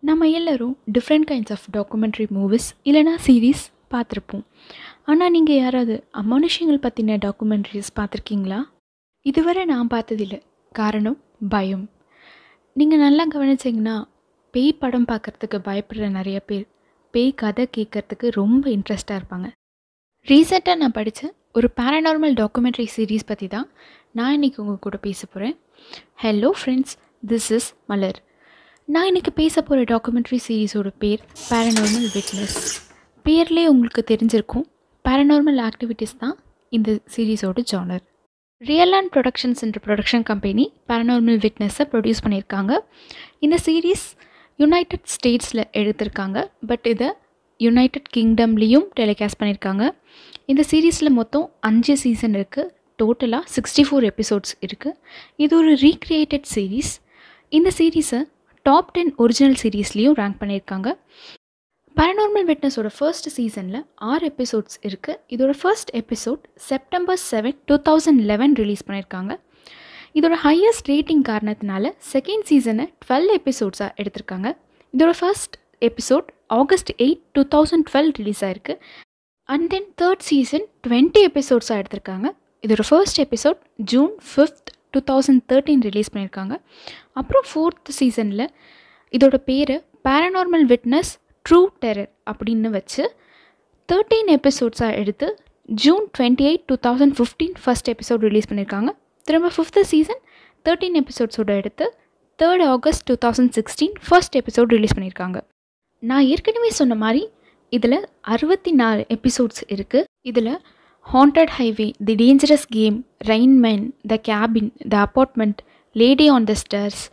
நம்ம எல்லோரும் different kinds of documentary movies இல்லைனா சீரீஸ் பார்த்துருப்போம் ஆனால் நீங்கள் யாராவது அமானுஷங்கள் பற்றின டாக்குமெண்ட்ரிஸ் பார்த்துருக்கீங்களா இதுவரை நான் பார்த்ததில்ல காரணம் பயம் நீங்கள் நல்லா கவனிச்சிங்கன்னா பேய் படம் பார்க்குறதுக்கு பயப்படுற நிறைய பேர் பேய் கதை கேட்குறதுக்கு ரொம்ப இன்ட்ரெஸ்டாக இருப்பாங்க ரீசெண்டாக நான் படித்த ஒரு பேரநார்மல் டாக்குமெண்ட்ரி சீரீஸ் பற்றி தான் நான் இன்றைக்கி உங்கள் கூட பேச போகிறேன் hello friends this is Malar நான் இன்றைக்கி பேச போகிற டாக்குமெண்ட்ரி சீரீஸோட பேர் பேரநார்மல் விட்னஸ் பேர்லேயே உங்களுக்கு தெரிஞ்சிருக்கும் பேரநார்மல் ஆக்டிவிட்டீஸ் தான் இந்த சீரீஸோட ஜானர் ரியல் அண்ட் ப்ரொடக்ஷன்ஸ் என்ற ப்ரொடக்ஷன் கம்பெனி பேரநார்மல் விட்னஸை ப்ரொடியூஸ் பண்ணியிருக்காங்க இந்த சீரீஸ் யுனைடெட் ஸ்டேட்ஸில் எடுத்திருக்காங்க பட் இதை யுனைடெட் கிங்டம்லேயும் டெலிகாஸ்ட் பண்ணியிருக்காங்க இந்த சீரீஸில் மொத்தம் அஞ்சு சீசன் இருக்குது டோட்டலாக சிக்ஸ்டி ஃபோர் எபிசோட்ஸ் இருக்குது இது ஒரு ரீக்ரியேட்டட் சீரீஸ் இந்த சீரீஸை டாப் டென் ஒரிஜினல் சீரீஸ்லேயும் ரேங்க் பண்ணியிருக்காங்க பேரநார்மல் விட்னஸோட ஃபர்ஸ்ட் சீசனில் ஆறு எபிசோட்ஸ் இருக்குது இதோட first episode September seven two thousand eleven release பண்ணியிருக்காங்க இதோட ஹையஸ்ட் ரேட்டிங் காரணத்தினால செகண்ட் சீசனை டுவெல் எபிசோட்ஸாக எடுத்திருக்காங்க இதோட first episode August eight two thousand twelve release ஆயிருக்கு and then third season twenty எபிசோட்ஸாக எடுத்திருக்காங்க இதோட first episode June fifth two thousand thirteen release பண்ணியிருக்காங்க அப்புறம் ஃபோர்த் சீசனில் இதோட பேர் பேரநார்மல் விட்னஸ் ட்ரூ டெரர் அப்படின்னு வச்சு தேர்ட்டீன் எபிசோட்ஸாக எடுத்து June twenty eight two thousand fifteen first episode release பண்ணியிருக்காங்க திரும்ப ஃபிஃப்த்து சீசன் தேர்ட்டீன் எபிசோட்ஸோட எடுத்து third August two thousand sixteen first episode release பண்ணியிருக்காங்க நான் ஏற்கனவே சொன்ன மாதிரி இதில் அறுபத்தி நாலு எபிசோட்ஸ் இருக்குது இதில் haunted highway the dangerous game rain man the cabin the apartment lady on the stairs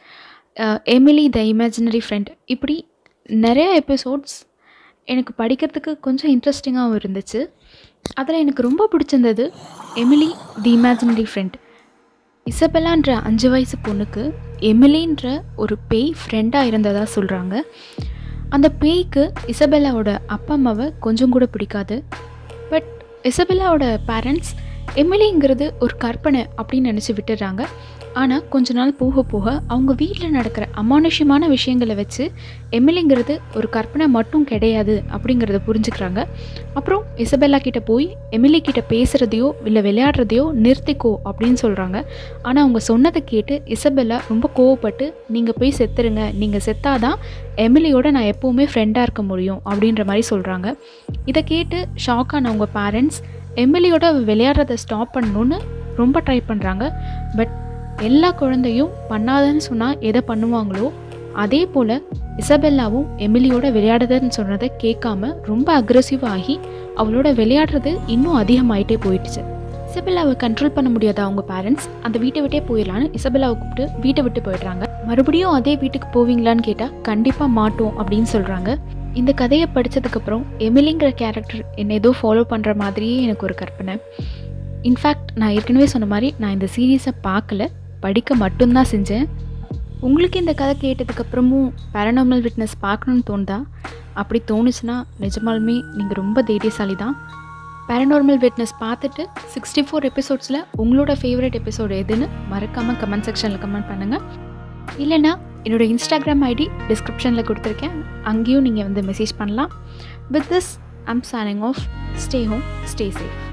Emily the imaginary friend இப்படி நிறைய எபிசோட்ஸ் எனக்கு படிக்கிறதுக்கு கொஞ்சம் இன்ட்ரெஸ்டிங்காகவும் இருந்துச்சு அதில் எனக்கு ரொம்ப பிடிச்சிருந்தது எமிலி தி இமேஜினரி ஃப்ரெண்ட் இசபெல்லான்ற அஞ்சு வயசு பொண்ணுக்கு எமிலின்ற ஒரு பேய் ஃப்ரெண்டாக இருந்ததாக சொல்கிறாங்க அந்த பேய்க்கு இசபெல்லாவோட அப்பா அம்மாவை கொஞ்சம் கூட பிடிக்காது பட் இசபெல்லாவோட பேரண்ட்ஸ் எமிலிங்கிறது ஒரு கற்பனை அப்படின்னு நினச்சி விட்டுடுறாங்க ஆனால் கொஞ்ச நாள் போக போக அவங்க வீட்டில் நடக்கிற அமானுஷ்யமான விஷயங்களை வச்சு எமிலிங்கிறது ஒரு கற்பனை மட்டும் கிடையாது அப்படிங்கிறத புரிஞ்சுக்கிறாங்க அப்புறம் இசபெல்லா கிட்ட போய் எமிலி கிட்ட பேசுகிறதையோ இல்லை விளையாடுறதையோ நிறுத்திக்கோ அப்படின்னு சொல்கிறாங்க ஆனால் அவங்க சொன்னதை கேட்டு இசபெல்லா ரொம்ப கோவப்பட்டு நீங்கள் போய் செத்துருங்க நீங்கள் செத்தாதான் எமிலியோட நான் எப்போவுமே ஃப்ரெண்டாக இருக்க முடியும் அப்படின்ற மாதிரி சொல்கிறாங்க இதை கேட்டு ஷாக் ஆன அவங்க பேரண்ட்ஸ் எமிலியோட விளையாடுறதை ஸ்டாப் பண்ணணுன்னு ரொம்ப ட்ரை பண்ணுறாங்க பட் எல்லா குழந்தையும் பண்ணாதன்னு சொன்னால் எதை பண்ணுவாங்களோ அதே போல் இசபெல்லாவும் எமிலியோட விளையாடுறதுன்னு சொன்னதை கேட்காம ரொம்ப அக்ரெசிவ் ஆகி அவளோட விளையாடுறது இன்னும் அதிகமாயிட்டே போயிடுச்சு இசபெல்லாவை கண்ட்ரோல் பண்ண முடியாத அவங்க பேரண்ட்ஸ் அந்த வீட்டை விட்டே போயிடலான்னு இசபெல்லாவை கூப்பிட்டு வீட்டை விட்டு போயிடுறாங்க மறுபடியும் அதே வீட்டுக்கு போவீங்களான்னு கேட்டால் கண்டிப்பாக மாட்டோம் அப்படின்னு சொல்கிறாங்க இந்த கதையை படித்ததுக்கப்புறம் எமிலிங்கிற கேரக்டர் என்னை ஏதோ ஃபாலோ பண்ணுற மாதிரியே எனக்கு ஒரு கற்பனை இன்ஃபேக்ட் நான் ஏற்கனவே சொன்ன மாதிரி நான் இந்த சீரீஸை பார்க்கல படிக்க மட்டும்தான் செஞ்சேன் உங்களுக்கு இந்த கதை கேட்டதுக்கப்புறமும் பேரனாமல் விட்னஸ் பார்க்கணுன்னு தோணுதா அப்படி தோணுச்சுன்னா நிஜமாலுமே நீங்கள் ரொம்ப தைரியசாலி தான் பேரநார்மல் விட்னஸ் பார்த்துட்டு சிக்ஸ்டி ஃபோர் எபிசோட்ஸில் உங்களோட ஃபேவரட் எபிசோடு எதுன்னு மறக்காமல் கமெண்ட் செக்ஷனில் கமெண்ட் பண்ணுங்கள் இல்லைனா என்னோடய இன்ஸ்டாகிராம் ஐடி டிஸ்கிரிப்ஷனில் கொடுத்துருக்கேன் அங்கேயும் நீங்கள் வந்து மெசேஜ் பண்ணலாம் with this I'm signing off stay home stay safe